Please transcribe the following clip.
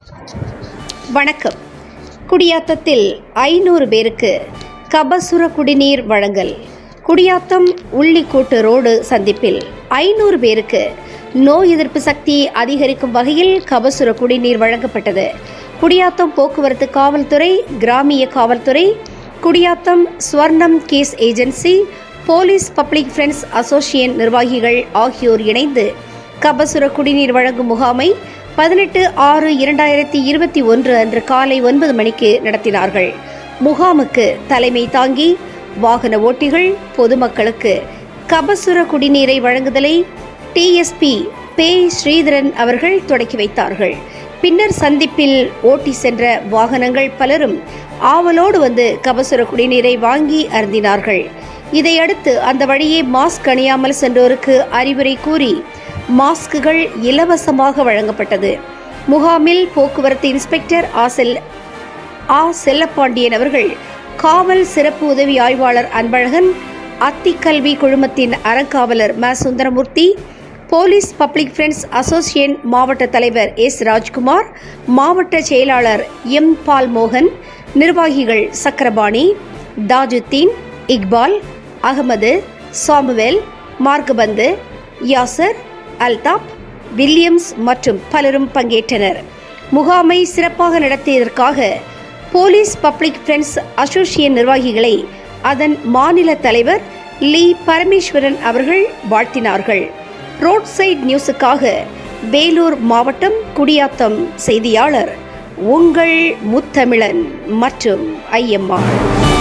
வணக்கம் குடியாத்தத்தில் ஐநூறு பேருக்கு கபசுர குடிநீர் வழங்கல் குடியாத்தம் உள்ளிக்கூட்டு ரோடு சந்திப்பில் ஐநூறு பேருக்கு நோய் எதிர்ப்பு சக்தி அதிகரிக்கும் வகையில் கபசுர குடிநீர் வழங்கப்பட்டது குடியாத்தம் போக்குவரத்து காவல்துறை கிராமிய காவல்துறை Gudiyatham Swarnam gas agency police public friends association நிர்வாகிகள் ஆகியோர் இணைந்து கபசுர குடிநீர் வழங்கும் முகாமை பதினெட்டு ஆறு இரண்டாயிரத்தி இருபத்தி ஒன்று அன்று காலை ஒன்பது மணிக்கு நடத்தினார்கள் முகாமுக்கு தலைமை தாங்கி வாகன ஓட்டிகள் பொதுமக்களுக்கு கபசுர குடிநீரை வழங்குதலை டிஎஸ்பி பே ஸ்ரீதரன் அவர்கள் தொடக்கி வைத்தார்கள் பின்னர் சந்திப்பில் ஓட்டி சென்ற வாகனங்கள் பலரும் ஆவலோடு வந்து கபசுர குடிநீரை வாங்கி அருந்தினார்கள் இதையடுத்து அந்த வழியே மாஸ்க் அணியாமல் சென்றோருக்கு அறிவுரை கூறி மாஸ்குகள் இலவசமாக வழங்கப்பட்டது முகாமில் போக்குவரத்து இன்ஸ்பெக்டர் ஆசெல் ஆ செல்லப்பாண்டியன் அவர்கள் காவல் சிறப்பு உதவி ஆய்வாளர் அன்பழகன் அத்திக்கல்வி குழுமத்தின் அறங்காவலர் ம Sundaramurthy police public friends association மாவட்ட தலைவர் எஸ் ராஜ்குமார் மாவட்ட செயலாளர் எம் பால் மோகன் நிர்வாகிகள் சக்கரபாணி தாஜுத்தீன் இக்பால் அகமது சாமுவேல் மார்க்பந்து யாசர் அல்தாப் வில்லியம்ஸ் மற்றும் பலரும் பங்கேற்றனர் முகாமை சிறப்பாக நடத்தியதற்காக போலீஸ் பப்ளிக் ஃப்ரெண்ட்ஸ் அசோசியேஷன் நிர்வாகிகளை அதன் மாநில தலைவர் லீ பரமேஸ்வரன் அவர்கள் வாழ்த்தினார்கள் ரோட் சைட் நியூஸுக்காக வேலூர் மாவட்டம் குடியாத்தம் செய்தியாளர் உங்கள் முத்தமிழன் மற்றும் ஐயம்மா